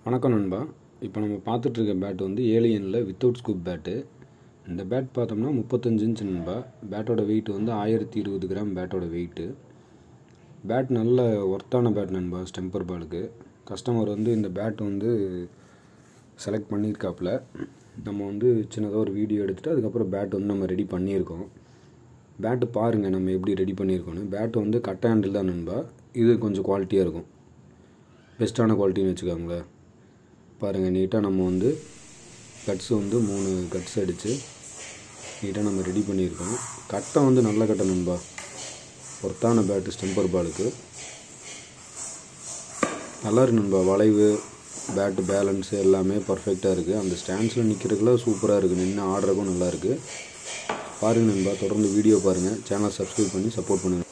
வணக்கம் நண்பா இப்போ நம்ம பார்த்துட்ருக்க பேட் வந்து ஏலியனில் வித்தவுட் ஸ்கூப் பேட்டு இந்த பேட் பார்த்தோம்னா முப்பத்தஞ்சு இன்ச் நண்பா பேட்டோட வெயிட் வந்து ஆயிரத்தி இருபது கிராம் பேட்டோட வெயிட்டு பேட் நல்ல ஒர்த்தான பேட் நண்பா ஸ்டெம்பர் பாலுக்கு கஸ்டமர் வந்து இந்த பேட் வந்து செலக்ட் பண்ணியிருக்காப்புல நம்ம வந்து சின்னதாக ஒரு வீடியோ எடுத்துகிட்டு அதுக்கப்புறம் பேட் வந்து நம்ம ரெடி பண்ணியிருக்கோம் பேட்டு பாருங்கள் நம்ம எப்படி ரெடி பண்ணியிருக்கோன்னு பேட் வந்து கட் ஹேண்டில் தான் நண்பா இது கொஞ்சம் குவாலிட்டியாக இருக்கும் பெஸ்ட்டான குவாலிட்டின்னு வச்சுக்கோங்களேன் பாருங்கள் நீட்டாக நம்ம வந்து கட்ஸ் வந்து மூணு கட்ஸ் அடித்து நீட்டாக நம்ம ரெடி பண்ணியிருக்கோம் கட்டை வந்து நல்ல கட்டை நண்பா ஒர்த்தான பேட்டு ஸ்டெம்பர் பாலுக்கு நல்லா இருக்கு நண்பா வளைவு பேட்டு பேலன்ஸ் எல்லாமே பர்ஃபெக்டாக இருக்குது அந்த ஸ்டாண்ட்ஸில் நிற்கிறதுக்குலாம் சூப்பராக இருக்குது நின்று ஆடுறதுக்கும் நல்லா இருக்குது பாருங்கள் நண்பா தொடர்ந்து வீடியோ பாருங்கள் சேனல் சப்ஸ்கிரைப் பண்ணி சப்போர்ட் பண்ணுங்கள்